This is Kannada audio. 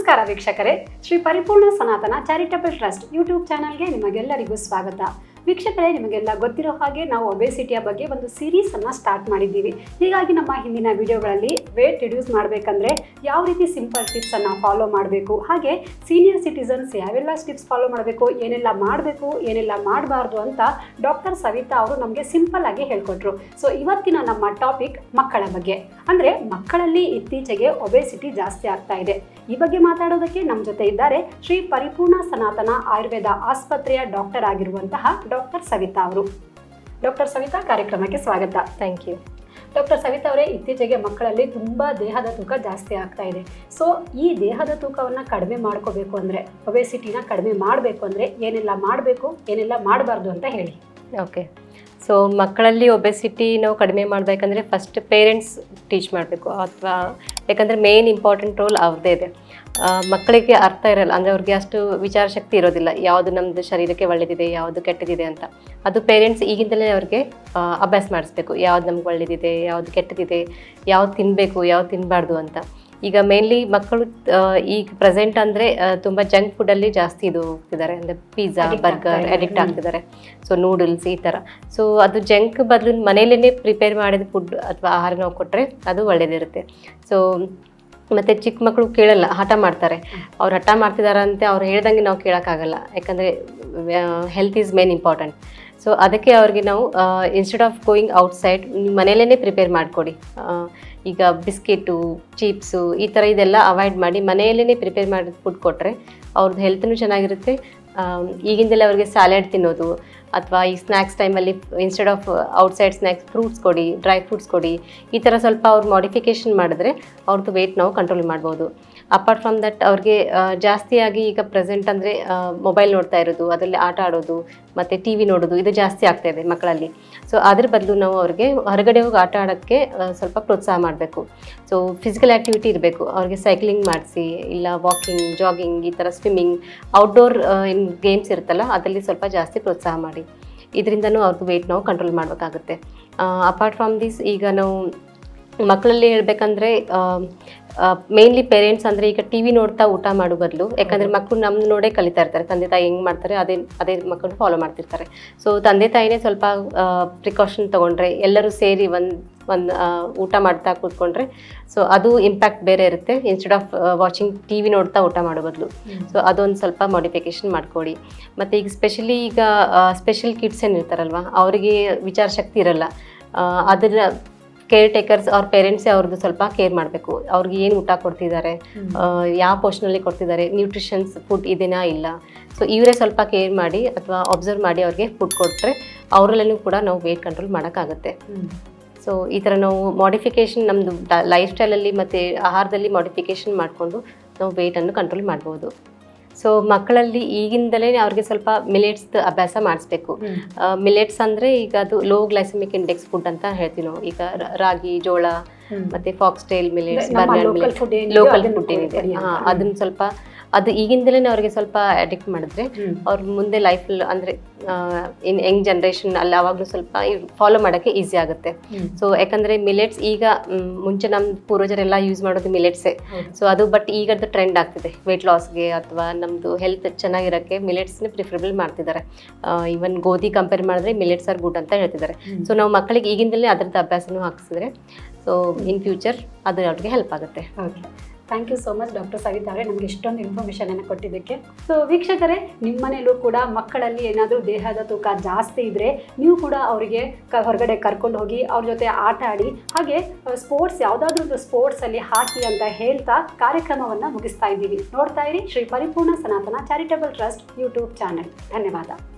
ನಮಸ್ಕಾರ ವೀಕ್ಷಕರೇ ಶ್ರೀ ಪರಿಪೂರ್ಣ ಸನಾತನ ಚಾರಿಟಬಲ್ ಟ್ರಸ್ಟ್ ಯೂಟ್ಯೂಬ್ ಚಾನಲ್ಗೆ ನಿಮಗೆಲ್ಲರಿಗೂ ಸ್ವಾಗತ ವೀಕ್ಷಕರೇ ನಿಮಗೆಲ್ಲ ಗೊತ್ತಿರೋ ಹಾಗೆ ನಾವು ಒಬೆಸಿಟಿಯ ಬಗ್ಗೆ ಒಂದು ಸೀರೀಸ್ ಅನ್ನ ಸ್ಟಾರ್ಟ್ ಮಾಡಿದ್ದೀವಿ ಹೀಗಾಗಿ ನಮ್ಮ ಹಿಂದಿನ ವಿಡಿಯೋಗಳಲ್ಲಿ ವೇಟ್ ರಿಡ್ಯೂಸ್ ಮಾಡಬೇಕಂದ್ರೆ ಯಾವ ರೀತಿ ಸಿಂಪಲ್ ಟಿಪ್ಸ್ ಅನ್ನ ಫಾಲೋ ಮಾಡಬೇಕು ಹಾಗೆ ಸೀನಿಯರ್ ಸಿಟಿಸನ್ಸ್ ಯಾವೆಲ್ಲ ಸ್ಟಿಪ್ಸ್ ಫಾಲೋ ಮಾಡಬೇಕು ಏನೆಲ್ಲ ಮಾಡಬೇಕು ಏನೆಲ್ಲ ಮಾಡಬಾರ್ದು ಅಂತ ಡಾಕ್ಟರ್ ಸವಿತಾ ಅವರು ನಮಗೆ ಸಿಂಪಲ್ ಆಗಿ ಹೇಳ್ಕೊಟ್ರು ಸೊ ಇವತ್ತಿನ ನಮ್ಮ ಟಾಪಿಕ್ ಮಕ್ಕಳ ಬಗ್ಗೆ ಅಂದ್ರೆ ಮಕ್ಕಳಲ್ಲಿ ಇತ್ತೀಚೆಗೆ ಒಬೆಸಿಟಿ ಜಾಸ್ತಿ ಆಗ್ತಾ ಇದೆ ಈ ಬಗ್ಗೆ ಮಾತಾಡೋದಕ್ಕೆ ನಮ್ಮ ಜೊತೆ ಇದ್ದಾರೆ ಶ್ರೀ ಪರಿಪೂರ್ಣ ಸನಾತನ ಆಯುರ್ವೇದ ಆಸ್ಪತ್ರೆಯ ಡಾಕ್ಟರ್ ಆಗಿರುವಂತಹ ಡಾಕ್ಟರ್ ಸವಿತಾ ಅವರು ಡಾಕ್ಟರ್ ಸವಿತಾ ಕಾರ್ಯಕ್ರಮಕ್ಕೆ ಸ್ವಾಗತ ಥ್ಯಾಂಕ್ ಯು ಡಾಕ್ಟರ್ ಸವಿತಾ ಅವರೇ ಇತ್ತೀಚೆಗೆ ಮಕ್ಕಳಲ್ಲಿ ತುಂಬಾ ದೇಹದ ತೂಕ ಜಾಸ್ತಿ ಆಗ್ತಾ ಇದೆ ಸೊ ಈ ದೇಹದ ತೂಕವನ್ನ ಕಡಿಮೆ ಮಾಡ್ಕೋಬೇಕು ಅಂದ್ರೆ ಒಬೆಸಿಟಿನ ಕಡಿಮೆ ಮಾಡಬೇಕು ಅಂದ್ರೆ ಏನೆಲ್ಲ ಮಾಡಬೇಕು ಏನೆಲ್ಲ ಮಾಡಬಾರ್ದು ಅಂತ ಹೇಳಿ ಓಕೆ ಸೊ ಮಕ್ಕಳಲ್ಲಿ ಒಬೆಸಿಟಿ ನಾವು ಕಡಿಮೆ ಮಾಡಬೇಕಂದ್ರೆ ಫಸ್ಟ್ ಪೇರೆಂಟ್ಸ್ ಟೀಚ್ ಮಾಡಬೇಕು ಅಥವಾ ಯಾಕಂದರೆ ಮೇನ್ ಇಂಪಾರ್ಟೆಂಟ್ ರೋಲ್ ಅವ್ರದ್ದೇ ಇದೆ ಆ, ಮಕ್ಕಳಿಗೆ ಅರ್ಥ ಇರಲ್ಲ ಅಂದರೆ ಅವ್ರಿಗೆ ಅಷ್ಟು ವಿಚಾರ ಶಕ್ತಿ ಇರೋದಿಲ್ಲ ಯಾವುದು ನಮ್ಮದು ಶರೀರಕ್ಕೆ ಒಳ್ಳೆಯದಿದೆ ಯಾವುದು ಕೆಟ್ಟದಿದೆ ಅಂತ ಅದು ಪೇರೆಂಟ್ಸ್ ಈಗಿಂದಲೇ ಅವ್ರಿಗೆ ಆ, ಅಭ್ಯಾಸ ಮಾಡಿಸ್ಬೇಕು ಯಾವ್ದು ನಮ್ಗೆ ಒಳ್ಳೆಯದಿದೆ ಯಾವುದು ಕೆಟ್ಟದಿದೆ ಯಾವ್ದು ತಿನ್ನಬೇಕು ಯಾವ್ದು ತಿನ್ನಬಾರ್ದು ಅಂತ ಈಗ ಮೇನ್ಲಿ ಮಕ್ಕಳು ಆ, ಈಗ ಪ್ರೆಸೆಂಟ್ ಅಂದರೆ ತುಂಬ ಜಂಕ್ ಫುಡ್ಡಲ್ಲಿ ಜಾಸ್ತಿ ಇದು ಹೋಗ್ತಿದ್ದಾರೆ ಅಂದರೆ ಪಿಜ್ಜಾ Addict ಬರ್ಗರ್ ಆಗ್ತಾ ಇದ್ದಾರೆ. ಅಡಿಕ್ಟ್ ಆಗ್ತಿದ್ದಾರೆ ಸೊ ನೂಡಲ್ಸ್ ಈ ಥರ ಸೊ ಅದು ಜಂಕ್ ಬದಲು ಮನೆಯಲ್ಲೇ ಪ್ರಿಪೇರ್ ಮಾಡಿದ ಫುಡ್ ಅಥವಾ ಆಹಾರ ನಾವು ಕೊಟ್ಟರೆ ಅದು ಒಳ್ಳೇದಿರುತ್ತೆ ಸೊ ಮತ್ತು ಚಿಕ್ಕ ಮಕ್ಕಳು ಕೇಳಲ್ಲ ಹಠ ಮಾಡ್ತಾರೆ ಅವ್ರು ಹಠ ಮಾಡ್ತಿದಾರಂತೆ ಅವ್ರು ಹೇಳ್ದಂಗೆ ನಾವು ಕೇಳೋಕ್ಕಾಗಲ್ಲ ಯಾಕಂದರೆ health is main important so ಅದಕ್ಕೆ ಅವ್ರಿಗೆ ನಾವು ಇನ್ಸ್ಟೆಡ್ ಆಫ್ ಗೋಯಿಂಗ್ ಔಟ್ಸೈಡ್ ಮನೆಯಲ್ಲೇ ಪ್ರಿಪೇರ್ ಮಾಡಿಕೊಡಿ ಈಗ ಬಿಸ್ಕೆಟು ಚಿಪ್ಸು ಈ ಥರ ಇದೆಲ್ಲ ಅವಾಯ್ಡ್ ಮಾಡಿ ಮನೆಯಲ್ಲೇ ಪ್ರಿಪೇರ್ ಮಾಡಿದ ಫುಡ್ ಕೊಟ್ಟರೆ ಅವ್ರದ್ದು ಹೆಲ್ತ್ನೂ ಚೆನ್ನಾಗಿರುತ್ತೆ ಆಮ್, ಈಗಿಂದಲೇ ಅವ್ರಿಗೆ ಸ್ಯಾಲೆಡ್ ತಿನ್ನೋದು ಅಥವಾ ಈ ಸ್ನ್ಯಾಕ್ಸ್ ಟೈಮಲ್ಲಿ instead of outside snacks fruits ಕೊಡಿ ಡ್ರೈ ಫ್ರೂಟ್ಸ್ ಕೊಡಿ ಈ ಥರ ಸ್ವಲ್ಪ ಅವ್ರು ಮಾಡಿಫಿಕೇಷನ್ ಮಾಡಿದ್ರೆ ಅವ್ರದ್ದು ವೆಯ್ಟ್ ನಾವು ಕಂಟ್ರೋಲ್ ಮಾಡ್ಬೋದು ಅಪಾರ್ಟ್ ಫ್ರಮ್ ದಟ್ ಅವ್ರಿಗೆ ಆ, ಜಾಸ್ತಿಯಾಗಿ ಈಗ ಪ್ರೆಸೆಂಟ್ ಅಂದರೆ ಮೊಬೈಲ್ ನೋಡ್ತಾ ಇರೋದು ಅದರಲ್ಲಿ ಆಟ ಆಡೋದು ಮತ್ತು ಟಿ ವಿ ನೋಡೋದು ಇದು ಜಾಸ್ತಿ ಆಗ್ತಾ ಇದೆ ಮಕ್ಕಳಲ್ಲಿ ಸೊ ಅದ್ರ ಬದಲು ನಾವು ಅವ್ರಿಗೆ ಹೊರಗಡೆ ಹೋಗಿ ಆಟ ಆಡೋಕ್ಕೆ ಆ, ಸ್ವಲ್ಪ ಪ್ರೋತ್ಸಾಹ ಮಾಡಬೇಕು ಸೊ ಫಿಸಿಕಲ್ ಆ್ಯಕ್ಟಿವಿಟಿ ಇರಬೇಕು ಅವ್ರಿಗೆ ಸೈಕ್ಲಿಂಗ್ ಮಾಡಿಸಿ ಇಲ್ಲ ವಾಕಿಂಗ್ ಜಾಗಿಂಗ್ ಈ ಥರ ಸ್ವಿಮ್ಮಿಂಗ್ ಔಟ್ಡೋರ್ ಏನು ಗೇಮ್ಸ್ ಇರುತ್ತಲ್ಲ ಅದರಲ್ಲಿ ಸ್ವಲ್ಪ ಜಾಸ್ತಿ ಪ್ರೋತ್ಸಾಹ ಮಾಡಿ ಇದರಿಂದನೂ ಅವ್ರದ್ದು ವೆಯ್ಟ್ ನಾವು ಕಂಟ್ರೋಲ್ ಮಾಡಬೇಕಾಗುತ್ತೆ ಅಪಾರ್ಟ್ ಫ್ರಮ್ ದಿಸ್ ಈಗ ನಾವು ಮಕ್ಕಳಲ್ಲಿ ಹೇಳ್ಬೇಕಂದ್ರೆ ಮೇನ್ಲಿ ಪೇರೆಂಟ್ಸ್ ಅಂದರೆ ಈಗ ಟಿ ವಿ ನೋಡ್ತಾ ಊಟ ಮಾಡೋ ಬದಲು ಯಾಕಂದರೆ ಮಕ್ಕಳು ನಮ್ದು ನೋಡೇ ಕಲಿತಾ ಇರ್ತಾರೆ ತಂದೆ ತಾಯಿ ಹೆಂಗೆ ಮಾಡ್ತಾರೆ ಅದೇ ಅದೇ ಮಕ್ಕಳು ಫಾಲೋ ಮಾಡ್ತಿರ್ತಾರೆ ಸೊ ತಂದೆ ತಾಯಿನೇ ಸ್ವಲ್ಪ ಪ್ರಿಕಾಷನ್ ತೊಗೊಂಡ್ರೆ ಎಲ್ಲರೂ ಸೇರಿ ಒಂದು ಒಂದು ಊಟ ಮಾಡ್ತಾ ಕೂತ್ಕೊಂಡ್ರೆ ಸೊ ಅದು ಇಂಪ್ಯಾಕ್ಟ್ ಬೇರೆ ಇರುತ್ತೆ instead of watching T V ನೋಡ್ತಾ ಊಟ ಮಾಡೋ ಬದಲು ಸೊ ಅದೊಂದು ಸ್ವಲ್ಪ ಮಾಡಿಫಿಕೇಶನ್ ಮಾಡ್ಕೊಡಿ ಮತ್ತು ಈಗ ಸ್ಪೆಷಲಿ ಈಗ ಸ್ಪೆಷಲ್ ಕಿಡ್ಸ್ ಏನಿರ್ತಾರಲ್ವ ಅವರಿಗೆ ವಿಚಾರ ಶಕ್ತಿ ಇರಲ್ಲ ಆ, ಅದನ್ನ ಕೇರ್ ಟೇಕರ್ಸ್ ಅವ್ರ ಪೇರೆಂಟ್ಸೇ ಅವ್ರದ್ದು ಸ್ವಲ್ಪ ಕೇರ್ ಮಾಡಬೇಕು ಅವ್ರಿಗೆ ಏನು ಊಟ ಕೊಡ್ತಿದ್ದಾರೆ ಆ, ಯಾವ ಪೋರ್ಷನಲ್ಲಿ ಕೊಡ್ತಿದ್ದಾರೆ ನ್ಯೂಟ್ರಿಷನ್ಸ್ ಫುಡ್ ಇದೆನಾ ಇಲ್ಲ ಸೊ ಇವರೇ ಸ್ವಲ್ಪ ಕೇರ್ ಮಾಡಿ ಅಥವಾ ಅಬ್ಸರ್ವ್ ಮಾಡಿ ಅವ್ರಿಗೆ ಫುಡ್ ಕೊಟ್ಟರೆ ಅವರಲ್ಲೂ ಕೂಡ ನಾವು ವೇಟ್ ಕಂಟ್ರೋಲ್ ಮಾಡೋಕ್ಕಾಗುತ್ತೆ ಸೊ ಈ ಥರ ನಾವು ಮಾಡಿಫಿಕೇಷನ್ ನಮ್ಮದು ಲೈಫ್ ಸ್ಟೈಲಲ್ಲಿ ಮತ್ತು ಆಹಾರದಲ್ಲಿ ಮಾಡಿಫಿಕೇಷನ್ ಮಾಡಿಕೊಂಡು ನಾವು ವೆಯ್ಟನ್ನು ಕಂಟ್ರೋಲ್ ಮಾಡ್ಬೋದು ಸೊ ಮಕ್ಕಳಲ್ಲಿ ಈಗಿಂದಲೇ ಅವ್ರಿಗೆ ಸ್ವಲ್ಪ ಮಿಲೆಟ್ಸ್ ಅಭ್ಯಾಸ ಮಾಡಿಸ್ಬೇಕು ಮಿಲೆಟ್ಸ್ ಅಂದರೆ ಈಗ ಅದು ಲೋ ಗ್ಲೈಸಮಿಕ್ ಇಂಡೆಕ್ಸ್ ಫುಡ್ ಅಂತ ಹೇಳ್ತೀವಿ ನಾವು ಈಗ ರ- ರಾಗಿ ಜೋಳ ಮತ್ತೆ ಫಾಕ್ಸ್ ಟೈಲ್ ಮಿಲೆಟ್ಸ್ ನಮ್ಮ ಬರ್ನರ್ local ಮಿಲೆಟ್ಸ್ food ಏನಿದೆ ಲೋಕಲ್ ಅದನ್ನ ಫುಡ್ ಏನಿದೆ ಕೊಡಿ ಅಂತ. ಹಾಂ ಅದನ್ನ ಸ್ವಲ್ಪ ಅದು ಈಗಿಂದಲೇ ಅವ್ರಿಗೆ ಸ್ವಲ್ಪ ಅಡಿಕ್ಟ್ ಮಾಡಿದ್ರೆ ಅವ್ರ ಮುಂದೆ ಲೈಫ್ ಅಂದರೆ ಇನ್ ಯಂಗ್ ಜನ್ರೇಷನ್ ಅಲ್ಲಿ ಅವಾಗಲೂ ಸ್ವಲ್ಪ ಫಾಲೋ ಮಾಡೋಕ್ಕೆ ಈಸಿ ಆಗುತ್ತೆ ಸೊ ಯಾಕಂದರೆ ಮಿಲೆಟ್ಸ್ ಈಗ ಮ್, ಮುಂಚೆ ನಮ್ಮ ಪೂರ್ವಜರೆಲ್ಲ ಯೂಸ್ ಮಾಡೋದು ಮಿಲೆಟ್ಸೇ ಸೊ ಅದು ಬಟ್ ಈಗದ್ದು ಟ್ರೆಂಡ್ ಆಗ್ತಿದೆ ವೆಯ್ಟ್ ಲಾಸ್ಗೆ ಅಥವಾ ನಮ್ಮದು ಹೆಲ್ತ್ ಚೆನ್ನಾಗಿರೋಕ್ಕೆ ಮಿಲೆಟ್ಸ್ನೇ ಪ್ರಿಫರಬಲ್ ಮಾಡ್ತಿದ್ದಾರೆ ಈವನ್ ಗೋಧಿ ಕಂಪೇರ್ ಮಾಡಿದ್ರೆ ಮಿಲೆಟ್ಸ್ ಆರ್ ಗುಡ್ ಅಂತ ಹೇಳ್ತಿದ್ದಾರೆ ಸೊ ನಾವು ಮಕ್ಕಳಿಗೆ ಈಗಿಂದಲೇ ಅದರದ್ದು ಅಭ್ಯಾಸನೂ ಹಾಕಿಸಿದ್ರೆ ಸೊ ಇನ್ ಫ್ಯೂಚರ್ ಅದು ಅವ್ರಿಗೆ ಹೆಲ್ಪ್ ಆಗುತ್ತೆ okay thank you so much doctor Savitha ಅವರೇ ನಮಗೆ ಇಷ್ಟೊಂದು ಇನ್ಫಾರ್ಮೇಷನ್ ಅನ್ನು ಕೊಟ್ಟಿದ್ದಕ್ಕೆ ಸೊ ವೀಕ್ಷಕರೇ ನಿಮ್ಮ ಮನೇಲೂ ಕೂಡ ಮಕ್ಕಳಲ್ಲಿ ಏನಾದರೂ ದೇಹದ ತೂಕ ಜಾಸ್ತಿ ಇದ್ದರೆ ನೀವು ಕೂಡ ಅವರಿಗೆ ಕ ಹೊರಗಡೆ ಕರ್ಕೊಂಡು ಹೋಗಿ ಅವ್ರ ಜೊತೆ ಆಟ ಆಡಿ ಹಾಗೆ ಸ್ಪೋರ್ಟ್ಸ್ ಯಾವುದಾದ್ರೂ ಒಂದು ಸ್ಪೋರ್ಟ್ಸಲ್ಲಿ ಹಾಕಿ ಅಂತ ಹೇಳ್ತಾ ಕಾರ್ಯಕ್ರಮವನ್ನು ಮುಗಿಸ್ತಾ ಇದ್ದೀವಿ ನೋಡ್ತಾ ಇರಿ ಶ್ರೀ ಪರಿಪೂರ್ಣ ಸನಾತನ ಚಾರಿಟಬಲ್ ಟ್ರಸ್ಟ್ ಯೂಟ್ಯೂಬ್ ಚಾನೆಲ್ ಧನ್ಯವಾದ